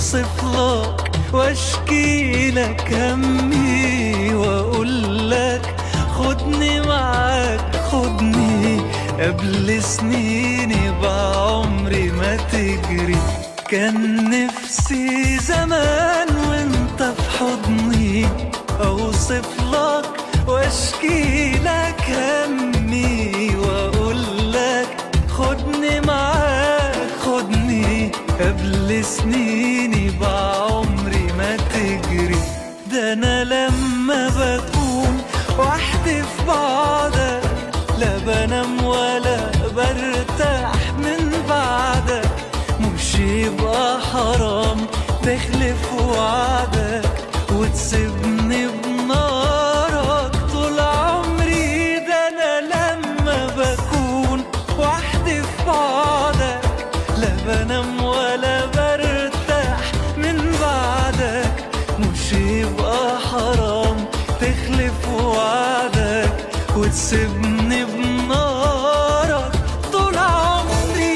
اوصف لك واشكي لك همي واقول لك خدني معاك خدني قبل سنيني بعمري ما تجري كان نفسي زمان وانت في حضني اوصف لك واشكي لك همي واقول لك خدني معاك خدني قبل سنيني بعمري ما تجري ده انا لما بكون وحدي في بعدك لا بنام ولا برتاح من بعدك مش يبقى حرام تخلف وعدك وتسيبني بنارك طول عمري ده انا لما بكون وحدي في بعدك لا بنام ولا برتاح من بعدك مش يبقى حرام تخلف وعدك وتسيبني بنارك طول عمري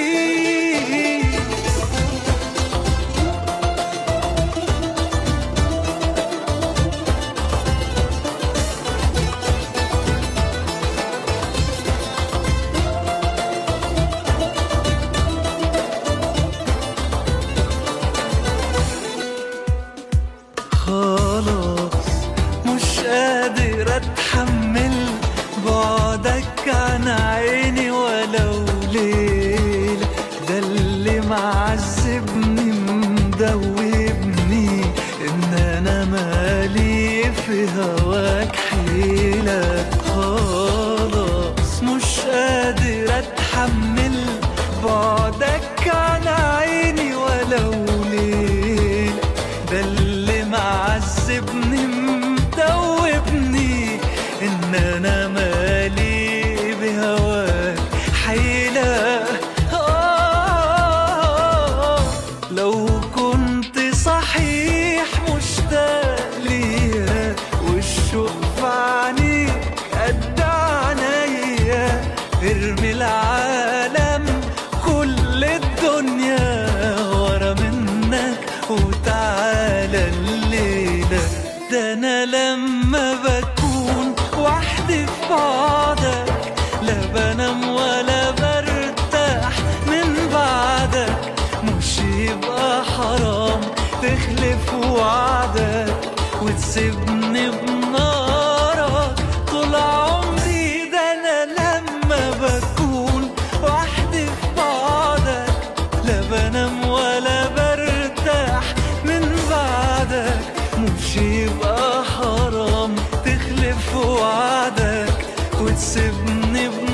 خلاص مش قادر اتحمل بعدك عن عيني ولو ليلة ده اللي معذبني مدوبني ان انا مالي في هواك حيلة خلاص مش قادر اتحمل بعدك عن عيني ولو ليلة ده اللي معذبني مدوبني ان انا مالي بهواك حيلة آه لو كنت صحيح مشتاق ليا والشوق في عينيك قد عينيا ارمي العالم كل الدنيا ورا منك وتعالى الليلة ده أنا لما بكون وحدي في بعدك لا بنام ولا برتاح من بعدك مش يبقى حرام تخلف وعدك وتسيبني بنارك طول عمري ده أنا لما بكون وحدي في بعدك لا بنام ولا برتاح من بعدك مش يبقى حرام تخلف وعدك وتسيبني بنارك